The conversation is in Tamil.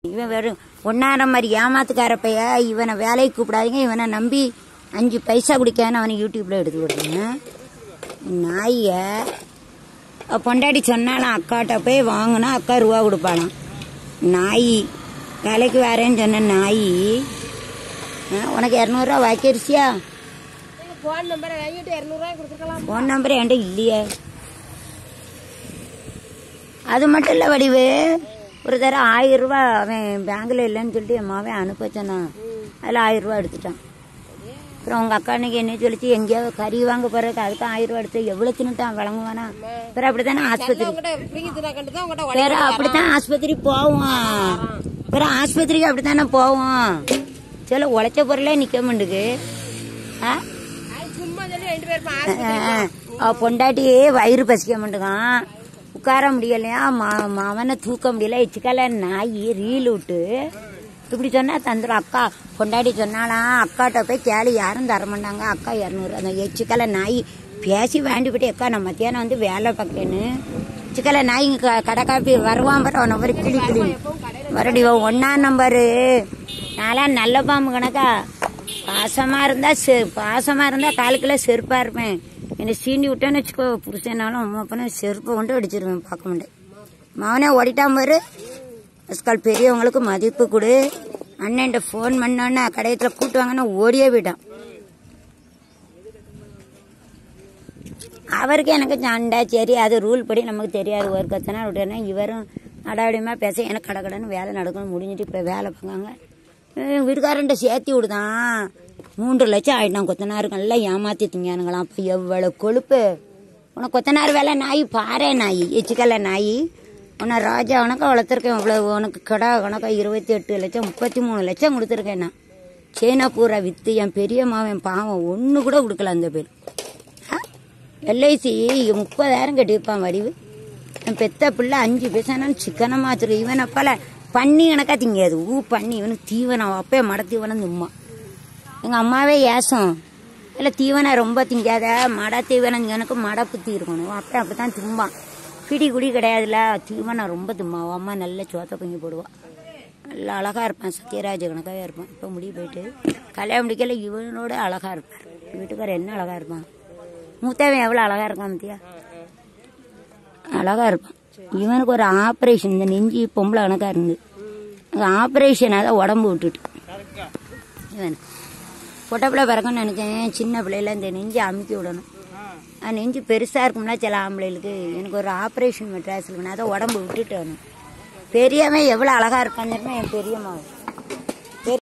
இவன் வெறும் ஒன்னாரம் மாதிரி ஏமாத்துக்கார பைய இவனை வேலைக்கு கூப்பிடாதீங்க இவனை நம்பி அஞ்சு பைசா குடிக்கான்னு அவனை யூடியூப்ல எடுத்து விடுறீங்க நாய அவ பொண்டாட்டி சொன்னாலாம் அக்காட்ட போய் வாங்கினா அக்கா ரூபா கொடுப்பாளாம் நாய் வேலைக்கு வரேன்னு சொன்ன நாய் ஆ, உனக்கு இரநூறுவா வாக்கிருச்சியா போன் நம்பரை வாங்கிட்டு இரநூறுவா கொடுத்துருக்கலாம் ஃபோன் நம்பர் என்கிட்ட இல்லையே அது மட்டும் இல்லை வடிவு ஒரு தடவை ஆயிரம் ரூபா அவன் பேங்க்ல இல்லைன்னு சொல்லிட்டு என் மாவன் அனுப்ப சொன்னான் அதில் ஆயிரம் ரூபா எடுத்துட்டான் அப்புறம் உங்க அக்கா அன்னைக்கு என்ன சொல்லிச்சு எங்கேயாவது கறி வாங்க போறதுக்கு அதுக்கு ஆயிரம் ரூபா எடுத்து எவ்வளவு தின்னுட்டான் வழங்குவானா அப்புறம் அப்படித்தானே ஆஸ்பத்திரி உங்கள்கிட்ட பிடிங்கி தினா கண்டு தான் உங்கள்கிட்ட வேற அப்படித்தான் ஆஸ்பத்திரி போவோம் வேற ஆஸ்பத்திரிக்கு அப்படித்தானே போவோம் சில உழைச்ச பொருளே நிக்க மாட்டுக்கு ஆ சும்மா சொல்லி ரெண்டு பேரும் ஆ, அவ பொண்டாட்டி வயிறு பசிக்க மாட்டேங்கான் உட்கார முடியலையா மா- மாவனை தூக்க முடியல எச்சுக்கால நாய் ரீல் விட்டு இப்படி சொன்னா தந்துடும் அக்கா பொண்டாட்டி சொன்னாலாம் அக்காட்ட போய் கேளு யாரும் தர மாட்டாங்க அக்கா இரநூறு அந்த எச்சுக்கால நாய் பேசி வேண்டி போட்டு அக்கா நான் மத்தியானம் வந்து வேலை பார்க்கேன்னு எச்சுக்கால நாய் இங்க க- கடை காப்பி வருவான் பாரு அவனை மாதிரி கிளி கிளி மறுபடி ஒன்னா நம்பரு நான்லாம் நல்ல பாம்பு கணக்கா பாசமா இருந்தா செ- பாசமா இருந்தா காலுக்குள்ள செருப்பா இருப்பேன் என்னை சீண்டி விட்டேன்னு வச்சுக்கோ புருஷனாலும் அம்மா அப்பனா செருப்பை கொண்டு அடிச்சிருவேன் பார்க்க முடியாது மவனே ஓடிட்டான் பாரு அஸ்கால் பெரியவங்களுக்கு மதிப்பு கொடு அண்ணன்ட்ட ஃபோன் பண்ணோன்னே கடையத்தில் கூட்டுவாங்கன்னா ஓடியே போயிட்டான் அவருக்கு எனக்கு சண்டை சரி அது ரூல் படி நமக்கு தெரியாது ஒரு கத்தனா விட்டேன்னா இவரும் அடாவடியமா பேச எனக்கு கடகடன்னு வேலை நடக்கணும் முடிஞ்சிட்டு இப்போ வேலை பார்க்காங்க வீட்டுக்காரன்ட்ட சேர்த்தி விடுதான் மூன்று லட்சம் ஆயிட்டான் கொத்தனாருக்கு நல்லா ஏமாத்தி திங்கானுங்களாம் அப்போ எவ்வளோ கொழுப்பு உனக்கு கொத்தனார் வேலை நாய் பாறை நாய் எச்சிக்கல நாய் உன்னை ராஜா உனக்கு வளர்த்துருக்கேன் இவ்வளோ உனக்கு கடா கணக்கா இருபத்தி எட்டு லட்சம் முப்பத்தி மூணு லட்சம் கொடுத்துருக்கேன் நான் சீனா பூரா வித்து என் பெரிய மாவன் பாவம் ஒன்று கூட கொடுக்கல அந்த பேர் எல்ஐசி முப்பதாயிரம் கட்டியிருப்பான் வடிவு என் பெத்த பிள்ளை அஞ்சு பைசானாலும் சிக்கனமாக வச்சிருக்கு இவனை போல பண்ணி கணக்கா திங்காது ஊ பண்ணி இவனுக்கு தீவனம் அப்பே மட தீவனம் தும்மா எங்கள் அம்மாவே ஏசம் இல்லை தீவனம் ரொம்ப திங்காத மட தீவனம் எனக்கு மட புத்தி இருக்கணும் அப்போ அப்படி தான் தும்பான் பிடி குடி கிடையாதுல தீவனம் ரொம்ப தும்மாவும் அம்மா நல்ல சோத்தை பொங்கி போடுவான் நல்லா அழகா இருப்பான் சத்யராஜ கணக்காவே இருப்பான் இப்போ முடி போயிட்டு கல்யாணம் முடிக்கல இவனோட அழகா இருப்பார் வீட்டுக்காரர் என்ன அழகா இருப்பான் மூத்தவன் எவ்வளோ அழகா இருக்கான் மத்தியா அழகா இருப்பான் இவனுக்கு ஒரு ஆப்ரேஷன் இந்த நெஞ்சு பொம்பளை கணக்கா இருந்து ஆப்ரேஷன் அதான் உடம்பு விட்டுட்டு இவன் பொட்டை பிள்ளை பிறக்கணும்னு நினைச்சேன் சின்ன பிள்ளையில இந்த நெஞ்சு அமுக்கி விடணும் அது நெஞ்சு பெருசா இருக்கும்ல சில ஆம்பளைகளுக்கு எனக்கு ஒரு ஆப்ரேஷன் மெட்ராஸில் அதான் உடம்பு விட்டுட்டு வரணும் பெரியவன் எவ்வளோ அழகா இருப்பான்னு தெரியுமா என் பெரியம்மா